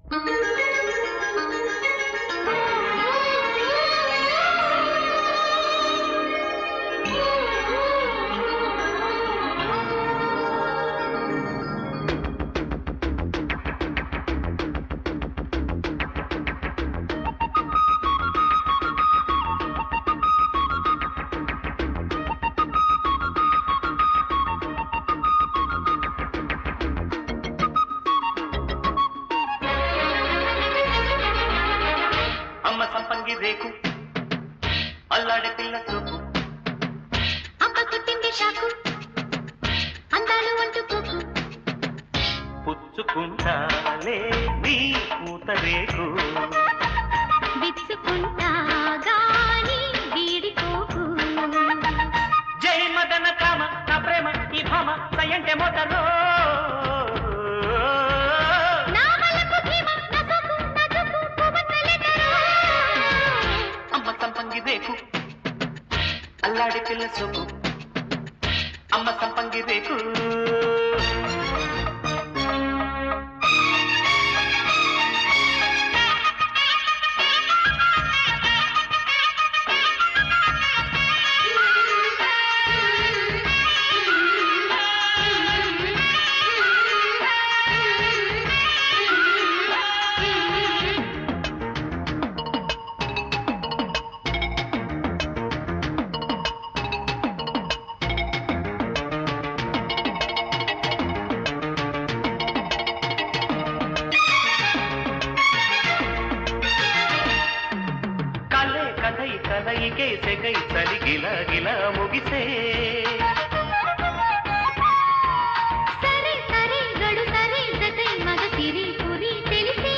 అమ్మ సంపంగి రేకు అల్లాడే పిల్ల చూపు అమ్మ కొట్టింది షాకు అందాలు అంటుకోకు పుచ్చుకుంటాలే నీ పూత రేకు విచ్చుకుంటా గాని వీడిపోకు జై మదన కామ నా ప్రేమ ఈ భామ సయంటే మోతరో నా వలకు భీమ నా సోకు నా చూపు పువ్వొత్తులెదరో. అమ్మ సంపంగి రేకు అల్లాడే పిల్ల చూపు అమ్మ సంపంగి రేకు కలే కథై కలయికే సెగై చలి గిల గిల ముగిసే సరే సరే గడు సరే జతై మగ సిరి పురి తెలిసే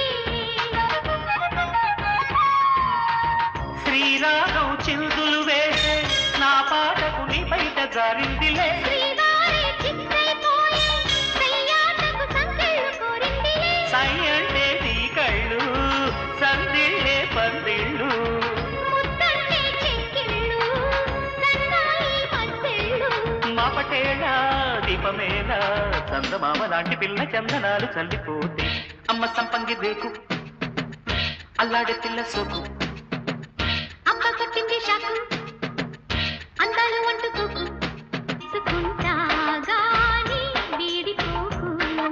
శ్రీరాగం చిందులు వేసే నా పాటకు నీ బయట జారిందిలే శ్రీవారి చిత్తైపోయే సయ్యాటకు సంకెళ్ళు కోరిందిలే సై అంటే నీ కళ్ళు సందిళ్ళే పందిళ్ళు ముద్దన్నే చెక్కిళ్ళు సన్నాయి మద్దెళ్ళు మాపటేళ దీపమేళ చందమామ లాంటి పిల్ల చందనాలు చల్లిపోతే అమ్మ సంపంగి రేకు అల్లాడే పిల్ల సోకు అమ్మ కొట్టింది షాకు అందాలు అంటుకోకు సుకుంటా గాని వీడిపోకు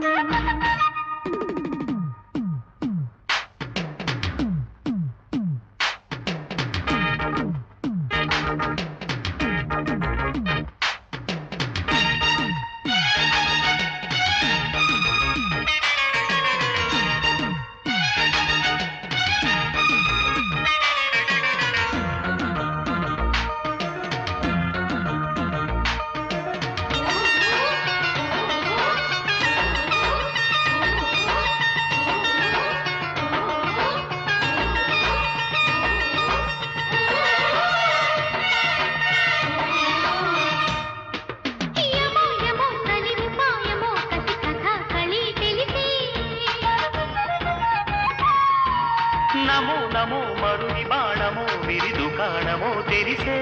యమో యమో కలిమి పాయమో కసి కథ కళి తెలిసే నమో నమో మరుని బాణమో విరి దుకాణమో తెరిసే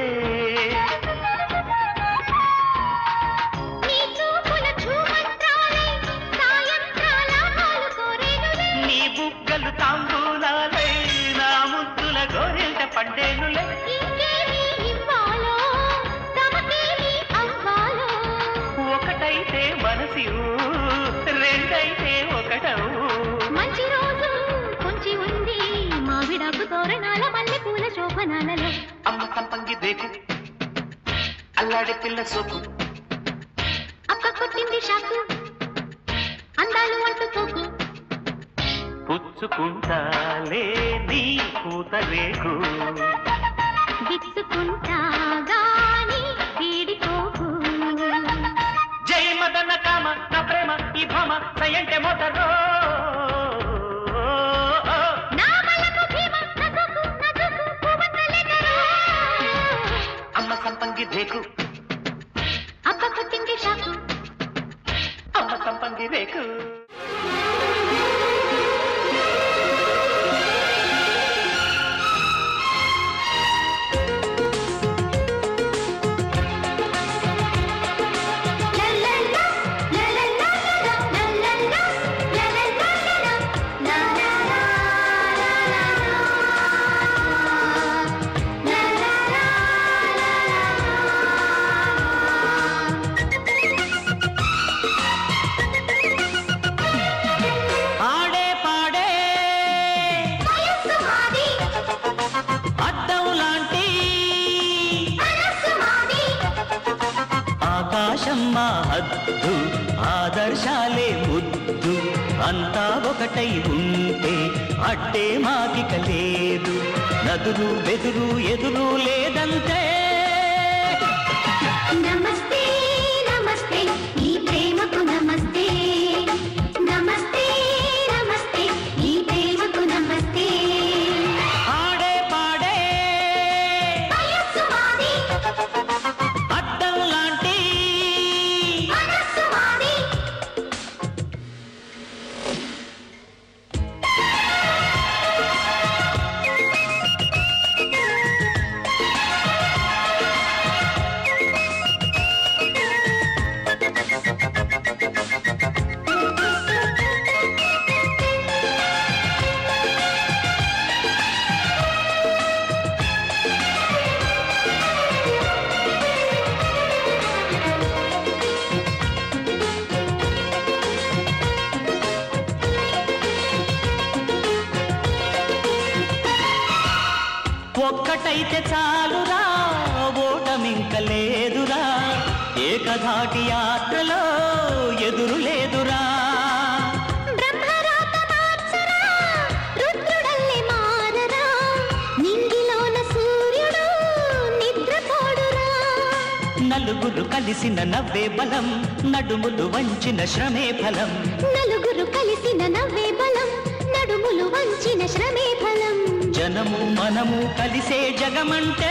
నీ చూపుల చూమంత్రాలే సాయంత్రాల పాలు కోరేనులే నీ బుగ్గలు తాంబూలాలై నా ముద్దుల గోరెంట పండేనులే ఇంకేమి ఇవ్వాలో తమకేమి అవ్వాలో ఒకటైతే మనసివు రెండైతే ఒకటవు మంచి రోజు కొంచి ఉంది మావిడాకు తోరణాల మల్లె పూల శోభనాలలో అమ్మ సంపంగి దేకు అల్లాడే పిల్ల సోకు అక్క కొట్టింది షాకు అందాలు అంటుకోకు పుచ్చుకుంటాలే నీ పూత రేకు విచ్చుకుంటా గాని వీడిపోకు జై మదన కామ నా ప్రేమ ఈ భామ సయంటే మోతరో నా వలకు భీమ నా సోకు నా చూపు పువ్వొత్తులెదరో. అమ్మ సంపంగి దేకు అక్క కొట్టింది షాకు అమ్మ సంపంగి రేకు లల్లల్లా, లల్లల్లా, లల్లల్లా, లల్లల్లా, లల్లల్లా, ఆకాశాలే ముద్దు అంతా ఒకటై ఉంటే అట్టే మాకిక లేదు నదురు బెదురు ఎదురు లేదంతే నమస్తే నమస్తే ఈ ప్రేమకు నమస్తే నమస్తే నమస్తే ఈ ప్రేమకు నమస్తే ఆడే పాడే వయస్సు మాది అద్దం లాంటి మనస్సు మాది ఒక్కటైతే చాలురా ఓటమింక లేదురా ఏకధాటి యాత్రలో ఎదురు లేదురా బ్రహ్మరాత మార్చరా రుద్రుడల్లే మారరా నింగిలోన సూర్యుడు నిద్రపోడురా నలుగురు కలిసిన నవ్వే బలం నడుములు వంచిన శ్రమే ఫలం నలుగురు కలిసిన నవ్వే బలం నడుములు వంచిన శ్రమే ఫలం జనము మనము కలిసే జగమంటే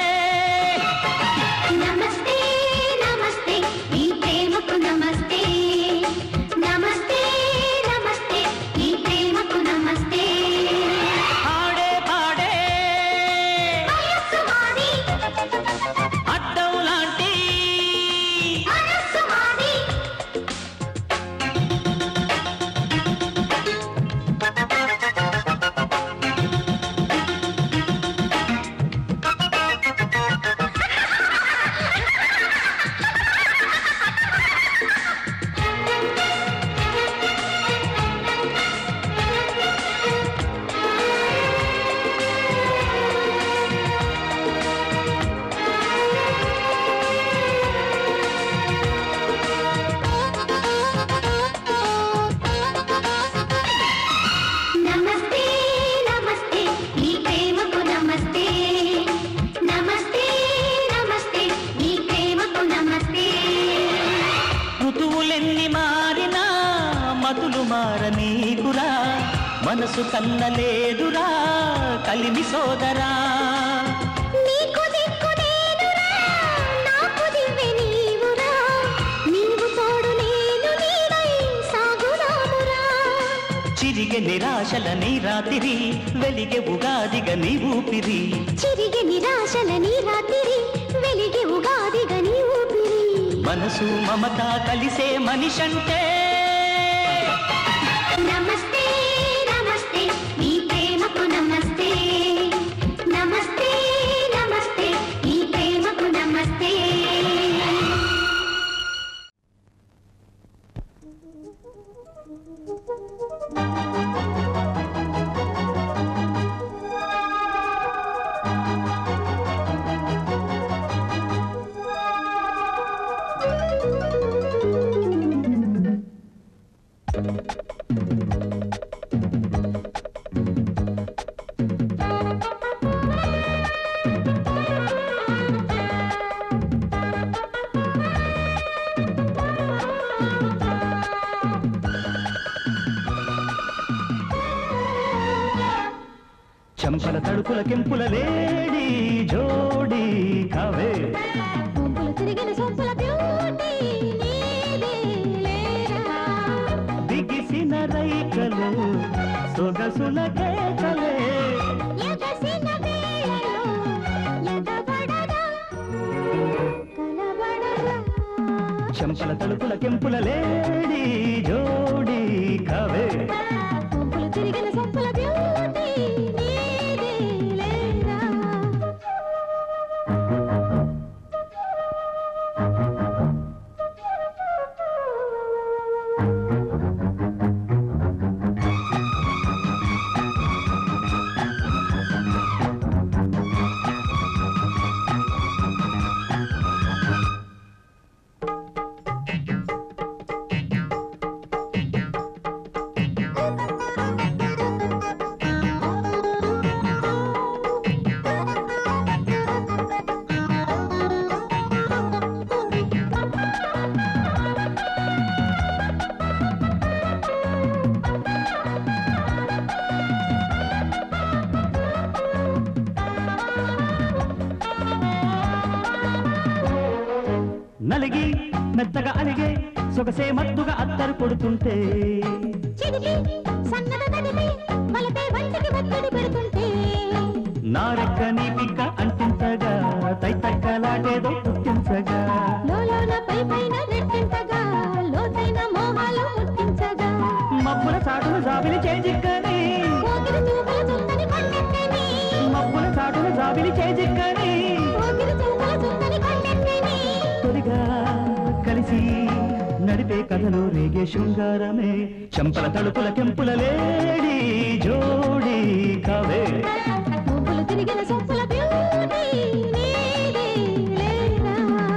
నమస్తే నమస్తే ఈ ప్రేమకు నమస్తే నమస్తే నమస్తే ఈ ప్రేమకు నమస్తే ఆడే పాడే వయస్సు మాది అద్దం లాంటి మనస్సు మాది నమస్తే నమస్తే ఈ ప్రేమకు నమస్తే నమస్తే నమస్తే ఈ ప్రేమకు నమస్తే ఋతువులెన్ని మారినా మతులు మారనీకురా మనసు కన్నలేదురా కలిమి సోదరా నీకు దిక్కు నేనురా నాకు దివ్వె నీవురా నీవు తోడు నేను నీడై సాగుదామురా చిరిగె నిరాశల నీ రాత్రి వెలిగె ఉగాదిగ నీ ఊపిరి చిరిగి నిరాశల నీ రాత్రి వెలిగి ఉగాదిగా నీ ఊపిరి మనసు మమత కలిసే మనిషంటే నమస్తే నమస్తే ఈ ప్రేమకు నమస్తే నమస్తే నమస్తే ఈ ప్రేమకు నమస్తే చెంపల తడుపుల కెంపుల లేడి జోడి కావే సొంపులు తిరిగిన సొంపుల బ్యూటీ నీదే లేరా బిగిసిన రైకలు సొగసుల కేకలే ఎగసిన వేళలో ఎగబడగా కలబడగా చెంపల తడుపుల కెంపుల లేడి జోడి కావే సొంపులు తిరిగిన సొంపుల బ్యూటీ నీదే లేరా నలిగి మెత్తగా అలిగే సొగసే మత్తుగా అత్తరు కొడుతుంటే చిదిపి సన్నద నడిపి మలపే వంటికి ఒత్తిడి పెడుతుంటే నారెక్క నీ పిక్క అంటించగా తైతక్కలాటేదో పుట్టించగా లోలోన పై పైన రెట్టింతగా లోతైన మోహాలు ముట్టించగా మబ్బుల చాటును జాబిలి చేజిక్కని పోకిరి చూపుల చుట్టని కొండెత్తని మబ్బుల చాటును జాబిలి చేజిక్కని పోకిరి చూపుల చుట్టని కొండెత్తని తొలిగా కలిసి నడిపే కథలో రేగే శృంగారమే చెంపల తలుపుల కెంపుల లేడి జోడి కవే పువ్వులు తిరిగిన సొంపుల బ్యూటీ నీదే లేరా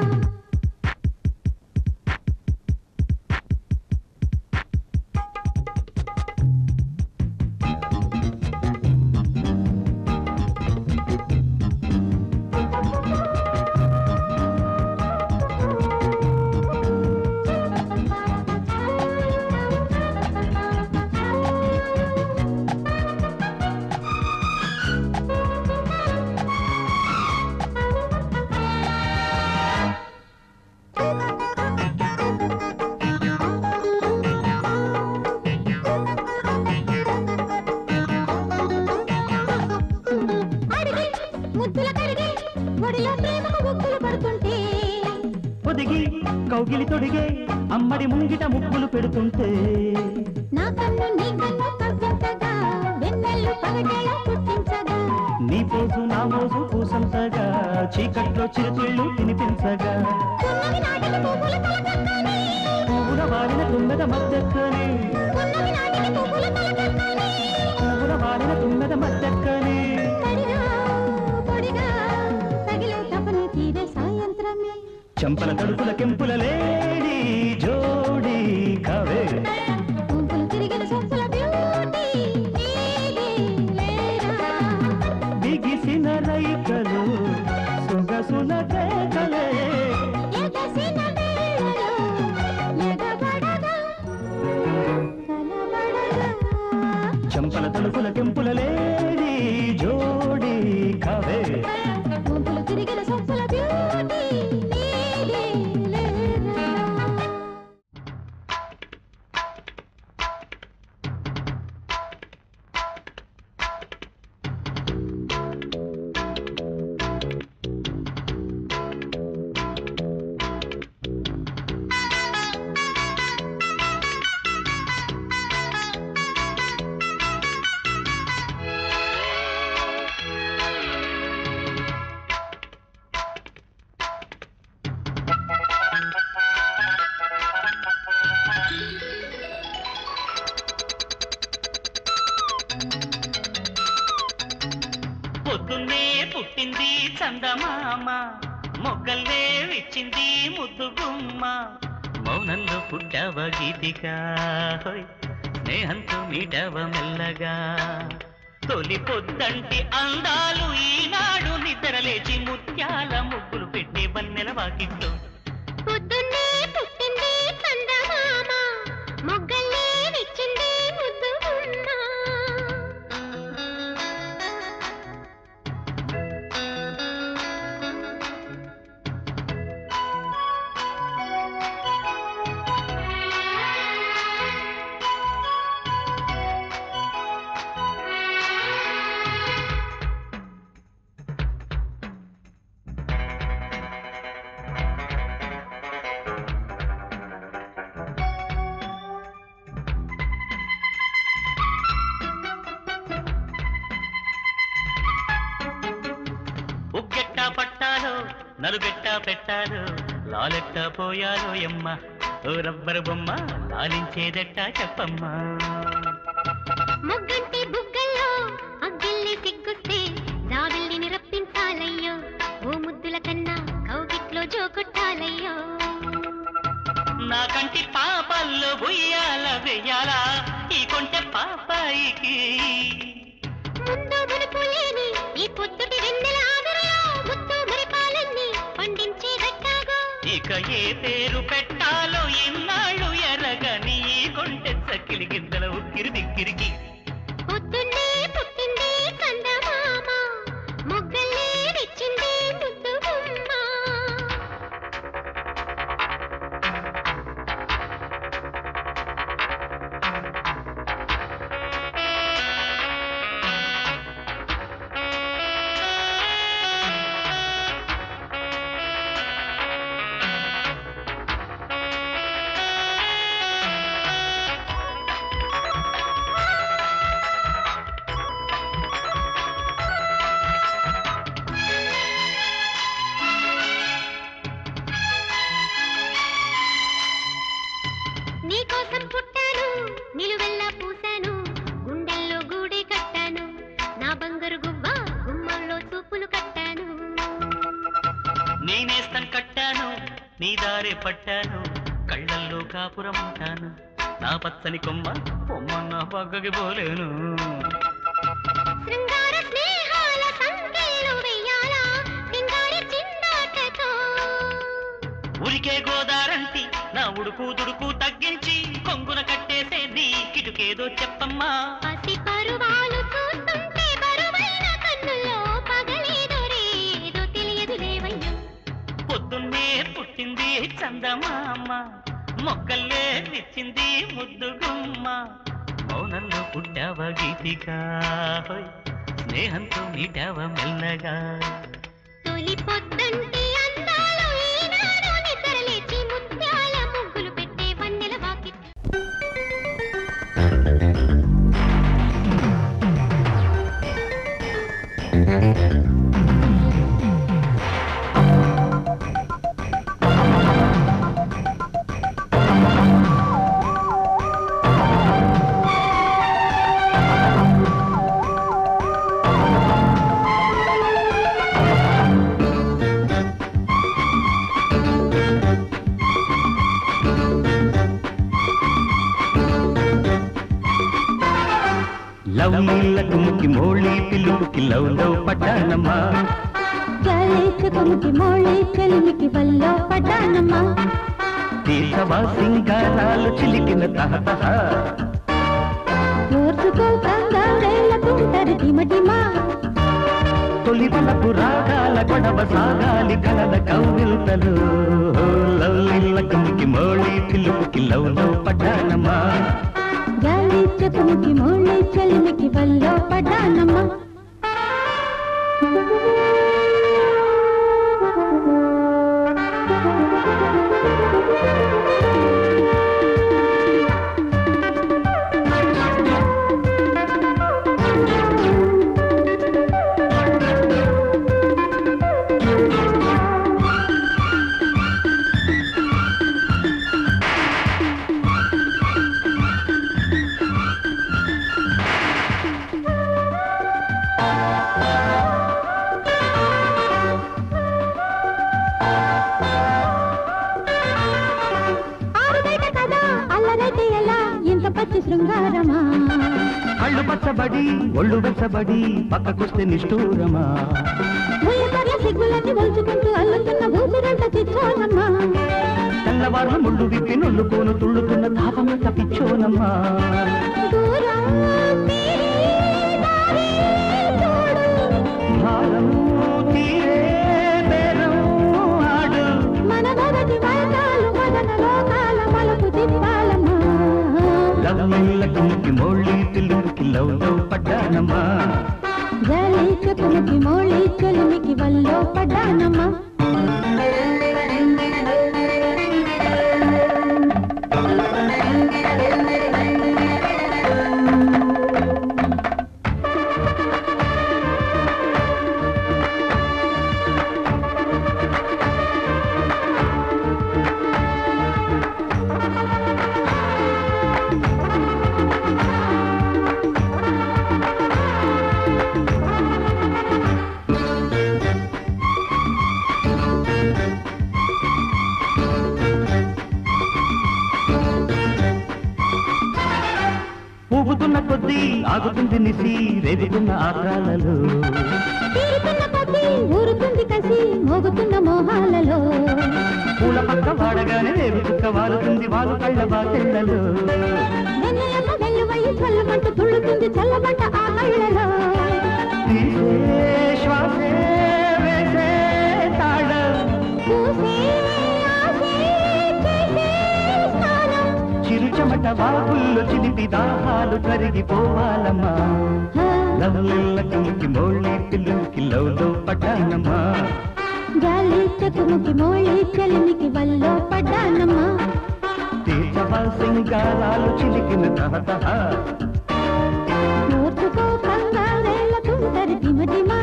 అడిగి ముద్దుల కడిగి ఒడిలో ప్రేమకు ముగ్గులు పడుతుంటే పొదిగి కౌగిలి తొడిగే అమ్మడి ముంగిట ముగ్గులు పెడుతుంటే నా కన్ను నీ కన్ను కవ్వింతగా వెన్నెల్లు పగటేలా పుట్టించగా నీ పోసు నా మోసు పూసంతగా చీకట్లో చిరుతిళ్ళు తినిపించగా పున్నమి నాటికి పువ్వుల తలకక్కని పువ్వుల వారిన తుమ్మెద మద్దెక్కని పున్నమి నాటికి పువ్వుల తలకక్కని పువ్వుల వారిన తుమ్మెద మద్దెక్కని తడిగా పొడిగా తగిలే తపని తీరే సాయంత్రమే చెంపల తడుపుల కెంపుల లేడి జోడి కవే పువ్వులు తిరిగిన సొంపుల బ్యూటీ నీదే లేరా బిగిసిన రైకలు సొగసున కేకలే ఎగసిన వేళలో ఎగబడగా కనబడగా చెంపల తలుపుల కెంపుల లేడి జోడి కవే గుంపులు తిరిగిన సొంపుల బ్యూటీ నీదే లేరా పొద్దున్నే పుట్టింది చందమామ మొగ్గల్లే విచ్చింది ముద్దు గుమ్మ మౌనంలో పుట్టావ గీతిక హోయ్, స్నేహంతో మీటవ మెల్లగా తొలి పొద్దంటి అందాలు ఈనాడు నిద్రలేచి ముత్యాల ముగ్గులు పెట్టి వన్నెల వాకిట్లో పొద్దున్నే పుట్టింది చందమామ మొగ్గల్లే విచ్చింది ముద్దు గుమ్మ ఉగ్గెట్ట పట్టాలో నలుగెట్ట పెట్టాలో లాలెట్ట పోయాలో ఎమ్మ ఓ రబ్బరు బొమ్మ లాలించేదెట్ట చెప్పమ్మా మొగ్గంటి బుగ్గల్లో అగ్గిల్ని సిగ్గుస్తే జావిల్ని రప్పించాలయ్యో ఓ ముద్దుల కన్నా కౌగిట్లో జోకొట్టాలయ్యో నా కంటి పాపల్లో బుయ్యాల వెయ్యాలా ఈ కొంటె పాపాయికి ముందు మునుపు లేని ఈ పొద్దుటి వెన్నెల ఆవిరిలో ముద్దు మరిపాలన్నీ పండించే గట్టాగో ఇక ఏ పేరు పెట్టాలో ఇన్నాళ్ళు ఎరగని ఈ కొంటె సక్కిలి గిందల ఉక్కిరి దిక్కిరికి పొద్దున్నే పుట్టింది చందమామ మొగ్గల్లే విచ్చింది ముద్దు గుమ్మ నిలువెల్లా పూసాను గుండెల్లో గూడే కట్టాను నా బంగారు గువ్వ గుమ్మంలో చూపులు కట్టాను నేనేస్తం కట్టాను నీ దారే పట్టాను కళ్ళల్లో కాపురం ఉంటాను నా పచ్చని కొమ్మ కొమ్మ నా పక్కకి పోలేను శృంగార స్నేహాల సంఖ్యలు వెయ్యాలా సింగారి చిందాటతో ఉరికే గోదారంటి నా ఉడుకు దుడుకు తగ్గించి కొంగున కట్టేసే నీ కిటుకేదో చెప్పమ్మా పసి పరువాలు చూస్తుంటే బరువైన కన్నుల్లో పగలేదో రేదో తెలియదు లేవయ్యా పొద్దున్నే పుట్టింది చందమామ మొక్కల్లే నిచ్చింది ముద్దు గుమ్మ మౌనంలో పుట్టావ గీతిగా హోయ్, స్నేహంతో మీటావ మెల్లగా తొలి పొద్దంటి అందాలు ఈనాడు నిద్రలేచి ముత్యాల ముగ్గులు పెట్టే వన్నెల వాకి లవ్ నీళ్ళకు ముక్కి మోళి పిల్లుకి లవ్ లవ్ పడ్డానమ్మా కముకి మోళి చెలిమికి వల్లో పడ్డానమ్మా తీసవా సింగారాలు చిలికిన తహతహ ఓర్చుకో కంగారేళ్ళకుంటారు డిమడిమా తొలి వలపు రాగాల గొడవ సాగాలి కలల కౌగిల్తలు లవ్ నీళ్ళకు ముక్కి మోళి పిల్లుకి లవ్ లవ్ పడ్డానమ్మా గాలి చెకుముకి మోళి చెలిమికి వల్లో పడ్డానమ్మా ఆరుబయట కదా అల్లరైతే ఎలా ఇంత పచ్చి శృంగారమా కళ్ళు పచ్చబడి ఒళ్ళు వెచ్చబడి పక్కకొస్తే నిష్ఠూరమా ముయ్యకర్ల సిగ్గులన్నీ ఒలుచుకుంటూ అల్లుతున్న భూమిరంట తెచ్చోనమ్మా తెల్లవారు ముళ్ళు విప్పి నొల్లుకోను తుళ్ళుతున్న తాపమంత పిచ్చోనమ్మా దూరం తీరి దారి చూడు. భారం తీరే బేరం ఆడు మన మొదటి వర్గాలు మదన లోకాల మలుపు తిప్పాలమ్మా లవ్వులకి ముక్కి మోళ్ళి తిల్లుకి లవ్ లవ్ పడ్డానమ్మా జలి చెకుముకి మోళి చెలిమికి వల్లో పడ్డానమ్మా ఊగుతున్న కొద్దీ ఆగుతుంది నిసి రేగుతున్న ఆకాలలో తీరుతున్న కొద్దీ ఊరుతుంది కసి మోగుతున్న మోహాలలో పూల పక్క వాడగానే రేగు చుక్క వారుతుంది వారు కళ్ళ బాకెళ్ళలో వెన్నెలమ్మ వెల్లువయ్యి చల్లమంట తుళ్ళుతుంది చల్లమంట ఆ కళ్ళలో తీసే శ్వాసే వేసే తాళం పూసే ఆసే చేసే స్నానం చిరుచమట వాగుల్లో చిలిపి దాహాలు కరిగిపోవాలమ్మా హా, లవ్వులకి ముక్కి మోళ్ళి పిల్లుకి లవ్ లవ్ పడ్డానమ్మా గాలి చెకుముకి మోళి చెలిమికి వల్లో పడ్డానమ్మా తీర్చవా సింగారాలు చిలికిన తహతహ నోర్చుకో కంగారేళ్ళకుంటరి దిమదిమా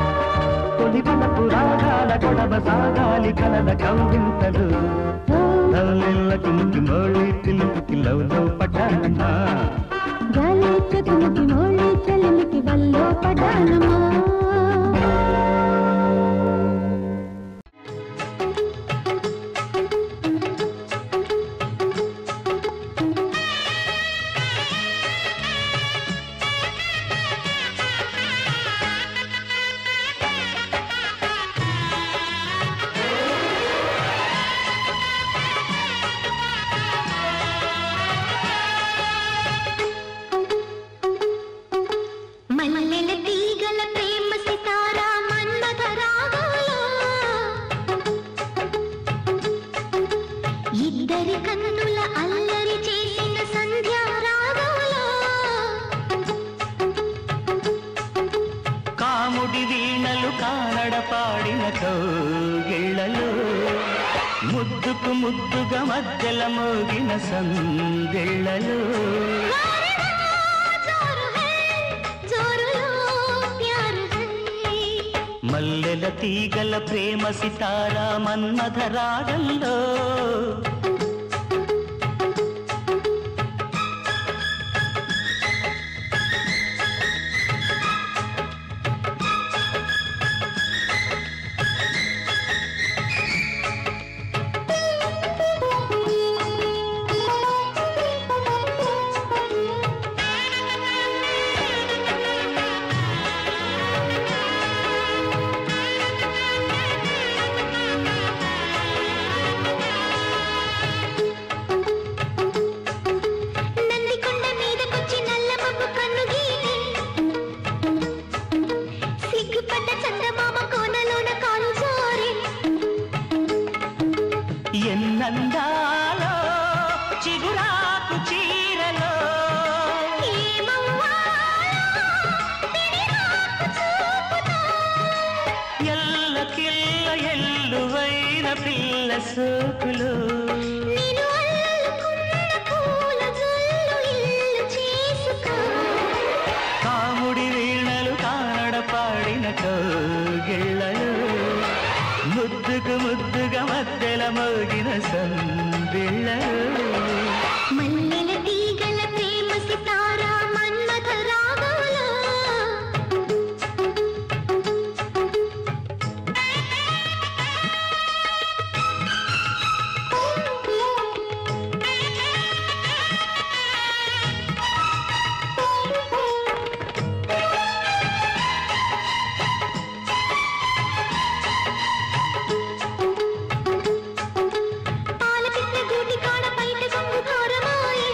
తొలి వలపు రాగాల గొడవ సాగాలి కలల కౌగింతలు ఓ లవ్లిల్లకి ముక్కి మోళి పిలుపుకి లవ్ లవ్ పటానమ్మా గాలి చకుముకి మోళి చలిమికి వల్లో పడానమా మల్లెల తీగల ప్రేమ సితారా మన్మథ రాగాలో ఇద్దరి కన్నుల అల్లరి చేసిన సంధ్యా రాగాలో కాముడి వీణలు కానడ పాడిన కౌగిళ్ళలు ముద్దుకు ముద్దుగా మధ్యల మోగిన సందిళ్ళలు జోరు హై జోరులో ప్యారు హై మల్లెల తీగల ప్రేమ సితారా మన్మథ రాగంలో నందికొండ మీదకొచ్చి నల్ల మబ్బు కన్ను గీని సిగ్గుపడ్డ చందమామ కోనలోన కాలు జారి ఎన్నందాలో చిగురాకు చీరలో ఏమవ్వాలో పిడిరాకు చూపుతో ఎల్లకిల్ల ఎల్లువైన పిల్ల సోకులు నేను అల్లుకున్న పూల జల్లు ఇల్లు చేసుకో కాముడి వీణలు కానడ పాడిన కోగిళ్ళలు ముద్దుకు ముద్దుగా మధ్యల మోగిన సందిళ్ళలు మల్లెల తీగల ప్రేమ సితారా మన్మథ రాగాలో పాలపిట్ట గూటి కాడ బయట గంగు ఘోరమాయే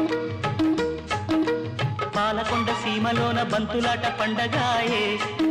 పాలకొండ సీమలోన బంతులాట పండగాయే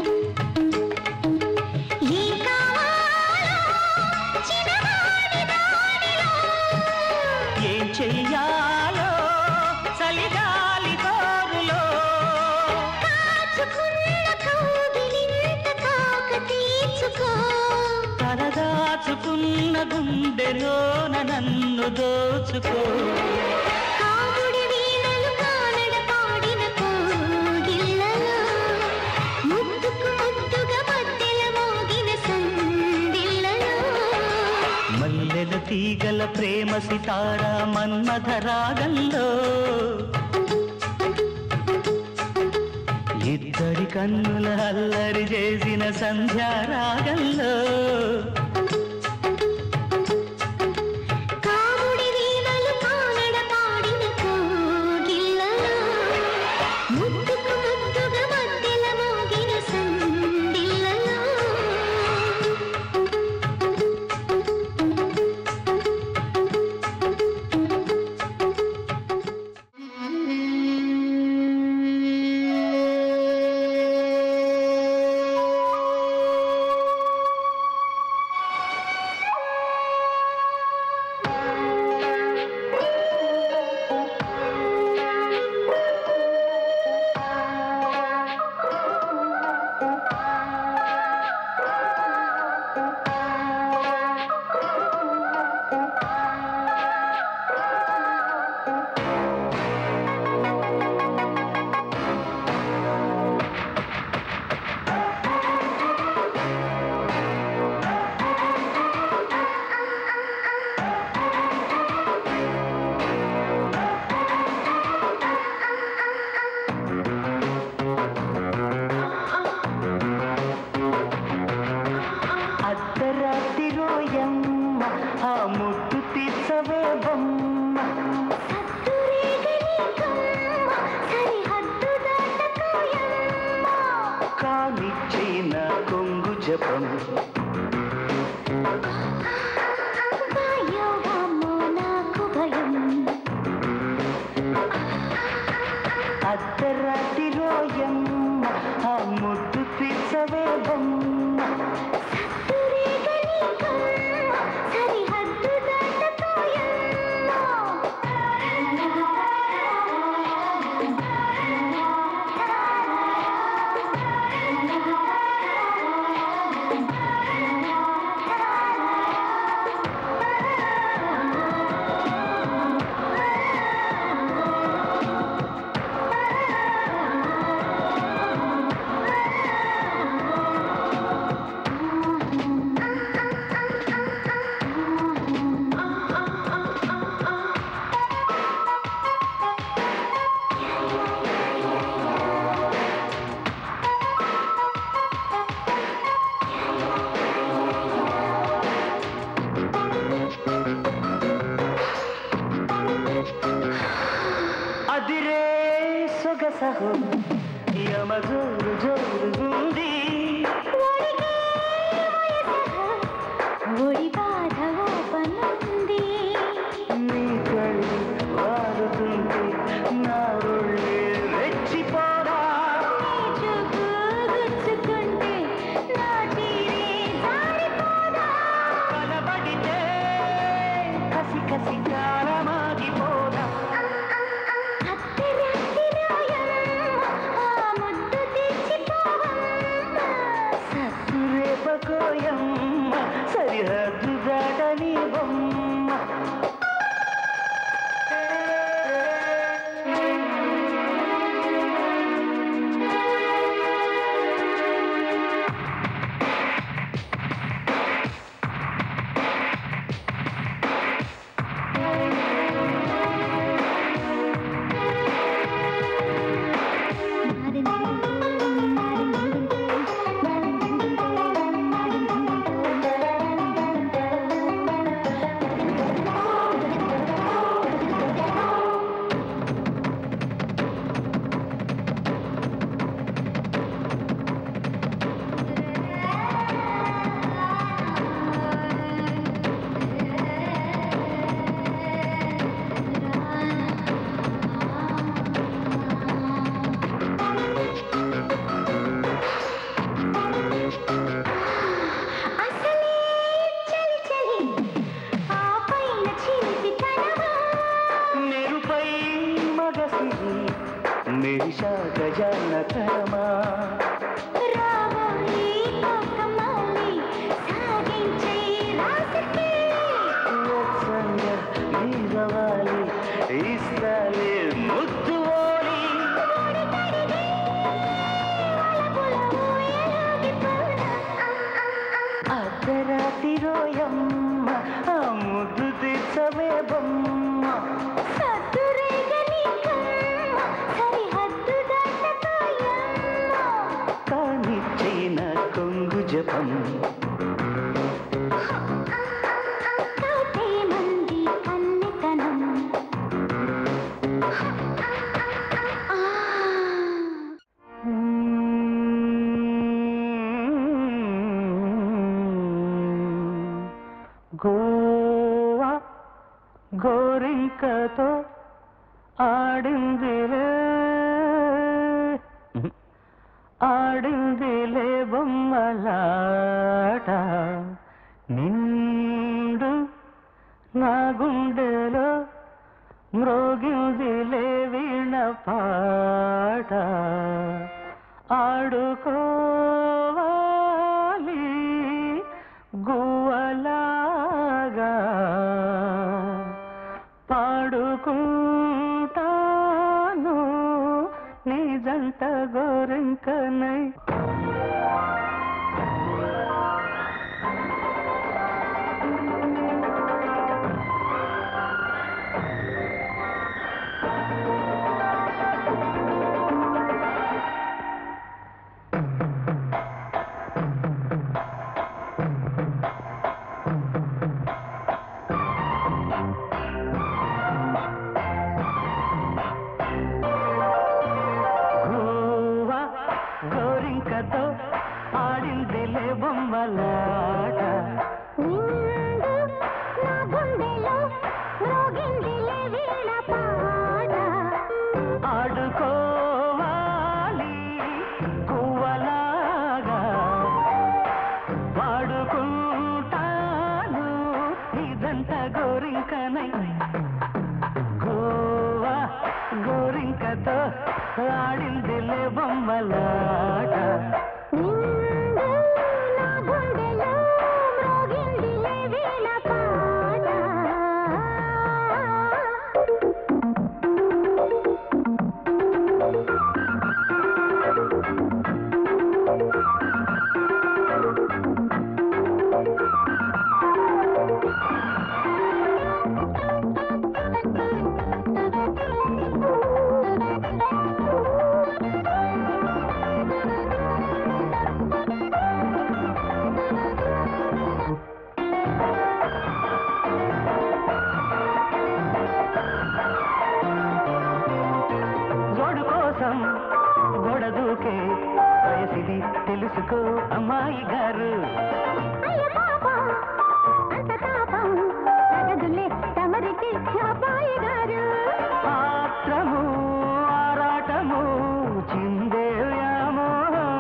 ఏం కావాలో చిన్నవాడి దానిలో ఏం చెయ్యాలో చలిగాలి తోరులో కాచుకున్న కౌగిలింత కాక తీర్చుకో తలదాచుకున్న గుండెలోన నన్ను దోచుకో కాముడి వీణలు కానడ పాడిన కోగిళ్ళలో ముద్దుకు ముద్దుగా మధ్యల మోగిన సందిళ్ళలో మల్లెల తీగల ప్రేమ సితారా మన్మథ రాగంలో ఇద్దరి కన్నుల అల్లరి చేసిన సంధ్యా రాగంలో కాముడి వీణలు కానడ పాడిన కోగిళ్ళలో ముద్దుకు ముద్దుగా మధ్యల మోగిన సందిళ్ళలో కోపం వాయోవామో నాకు భయం అర్ధరాత్రి రోయమ్మ ఆ ముద్దు తీర్చవే బొమ్మ సరిహద్దు అదిరే సొగసహో యమ జోరు జోరుగుంది ఒడి బాధ ఓపనుంది నీ కళ్ళు వారుతుంటే నా ఒళ్ళే రెచ్చిపోరా చూపు గుచ్చుకుంటే నా తీరే జారిపోదా కనబడితే కసి కసి కారమాగిపోదా అత్తరాత్రి రాయమ్మ ఆ ముద్దు తెచ్చిపోవమ్మ రేపకోయమ్మ సరిహద్దు దాటని బొమ్మ అసలే చలి చలి ఆ పైన చిలిపితనమా మెరుపై మగసిరి మెరిశాక జానకరమా రావాలి కోకమాలి సాగించే రాసకే వత్సంగా నీరవాలి ఇస్తాలే ముద్దు ఓడి అర్ధరాత్రి రోయమ్మ ఆ ముద్దు తీర్చవే బొమ్మ కానిచ్చిన కొంగు జపం గోవా గోరింకతో ఆడిందిలే ఆడిందిలే బొమ్మలాట నిండు నా గుండెలో మ్రోగిందిలే వీణ పాట ఆడుకోవాలి గువ్వలాగా పాడుకుంటాను నీ జంట గోరింకనై గోవా గోరింక ఆడుకోవాలి కువ్వలాగా వాడుకుంటాను ఇదంతా గోరింకనై గోవా గోరింకతో ఆడిందిలే బొమ్మలాట నిండు నా గుండెలో మ్రోగిందిలే వీణ పాట జోడు కోసం గోడ దూకే వయసిది తెలుసుకో అమ్మాయి గారు అయ్య పాపం అంత తాపం తగదులే తమరికి అబ్బాయి గారు ఆత్రము ఆరాటము చిందే వ్యామోహం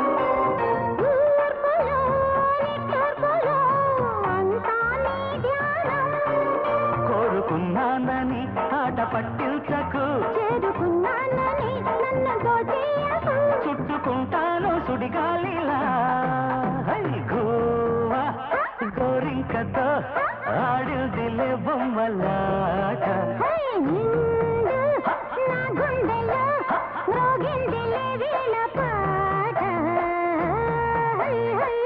ఊర్పులో నిట్టూర్పులో అంతా నీ ధ్యానం కోరుకున్నానని ఆట పట్టించకు చేరుకున్నానని నన్ను దోచేయకు చుట్టుకుంటాను సుడిగాలిలా హై గోవా గోరింకతో ఆడిందిలే బొమ్మలాట హై నిండు నా గుండెలో మ్రోగిందిలే వీణ పాట హై హై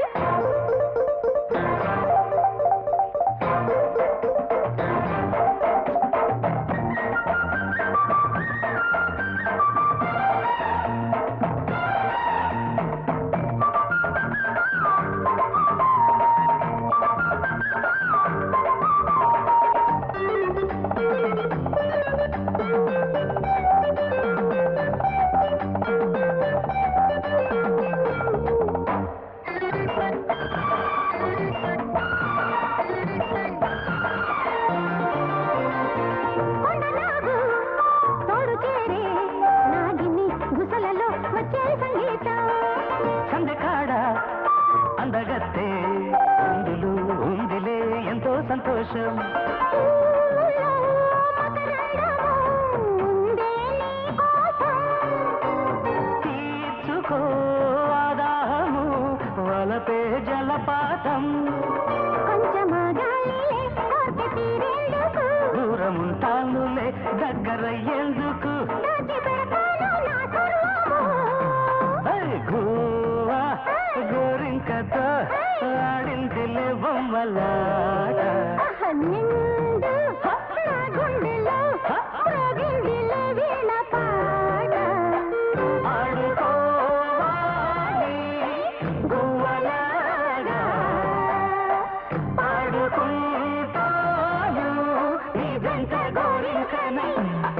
కొండలాగు తోడు చేరే నాగిని గుసలలో వచ్చే సంగీతం సందకాడ అందగత్తే అందులు ఉందిలే ఎంతో సంతోషం ఊళ్ళో మకరందము ఉందే నీ కోసం తీర్చుకో ఆదాహము వలపే జలపాతం కొంచెమగాలిలే కోర్కె తీరేందుకు దూరముంటానులే దగ్గరయ్యేందుకు దాచిపెడతాను నా సర్వము హై గోవా గోరింకతో ఆడిందిలే బొమ్మలాట ఆహ నిండు నా గుండెలో మ్రోగిందిలే వీణ పాట ఆడుకోవాలి గువ్వలాగా పాడుకుంటాను ఇదంత గోరింకనై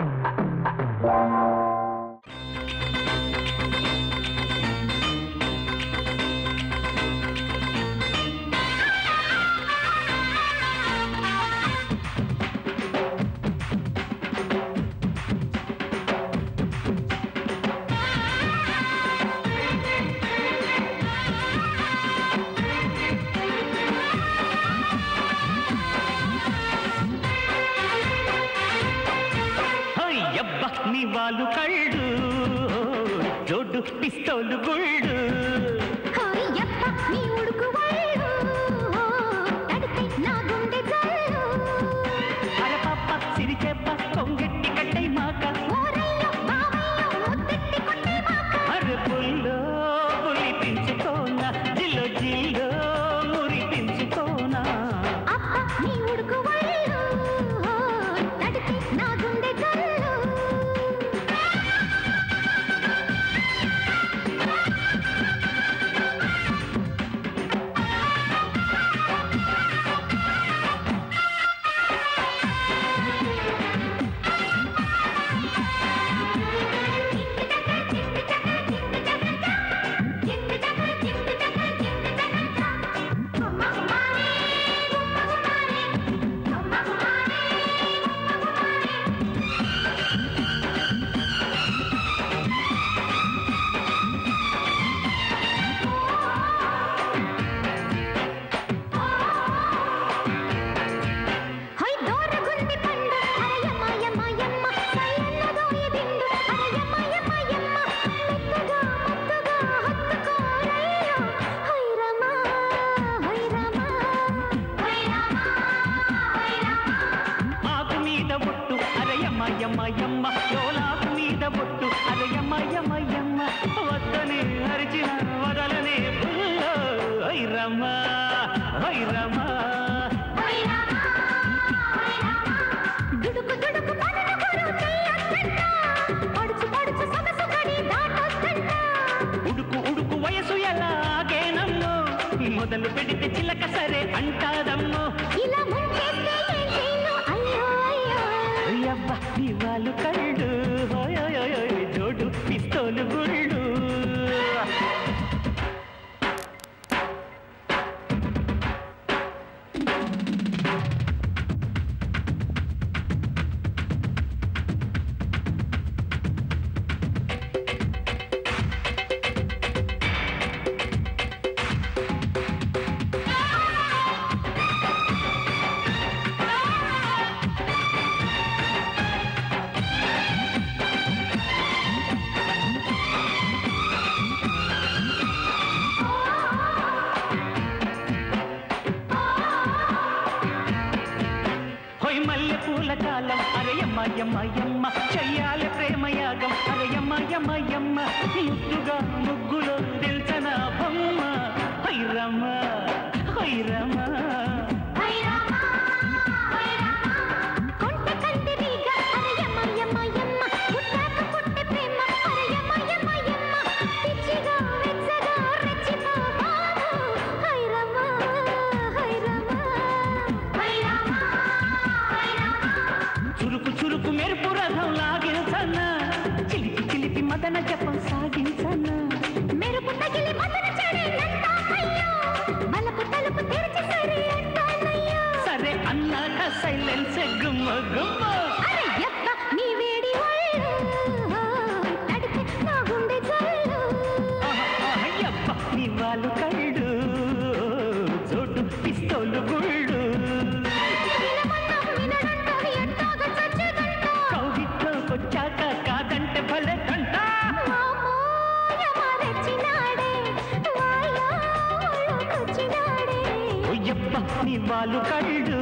అయ్యబ్బ నీ వాళ్ళు కళ్ళు జోడు పిస్తోలు గుళ్ళు హోయప్ప నీ ఉడుకు వాళ్ళు తడితే నా గుండె జల్లు అరపప్ప సిరిచెప్ప కొంగెట్టి కట్టై మాక ఊరయ్యో బావయ్యో ముద్దెట్టి కొట్టే మాక అరుపుల్లో పులి పెంచుకోనా జిల్లో జిల్లో మురి పెంచుకోనా అప్ప నీ ఉడుకు వాళ్ళు తడితే నా గుండె జల్లు ఆ యమ్మ యమ్మ చెయ్యాలి ప్రేమ యాగం అరే యమ్మ యమ్మ యమ్మ ముద్దుగా ముగ్గులో దిల్చన బొమ్మ హైరమ్మ హైరమ్మ కొంట కంటి రీగ అరే యమ్మ యమ్మ యమ్మ పుట్టాక పుట్టే ప్రేమ అరే యమ్మ యమ్మ యమ్మ పిచ్చిగా వెచ్చగా రెచ్చిపో బాబు హైరమ్మ హైరమ్మ హైరమ్మ హైరమ్మ చురుకు చురుకు మెరుపు రథం లాగించన్న చిలిపి చిలిపి మదన జపం సాగించన్న మెరుపు తగిలి మదన చెడేనంతా అయ్యో మలపు తలుపు తెరిచి సరి అంటానయ్యో సరే అన్నాక సైలెన్స్ గుమ్మ గుమ్మ అరే యప్ప నీ వేడి ఒళ్ళు తడిపి నా గుండె జల్లు అయ్యప్ప నీ వాళ్ళు కళ్ళు చోటు పిస్తోలు గుళ్ళు వినమన్నా వినడంటారు ఎట్టాగా చచ్చేదంటా కౌగిట్లోకొచ్చాక కాదంటే భలే కంట మామూయమారెచ్చినాడే వాయా ఒళ్ళొకొచ్చినాడే ఒయ్యప్ప నీ వాళ్ళు కళ్ళు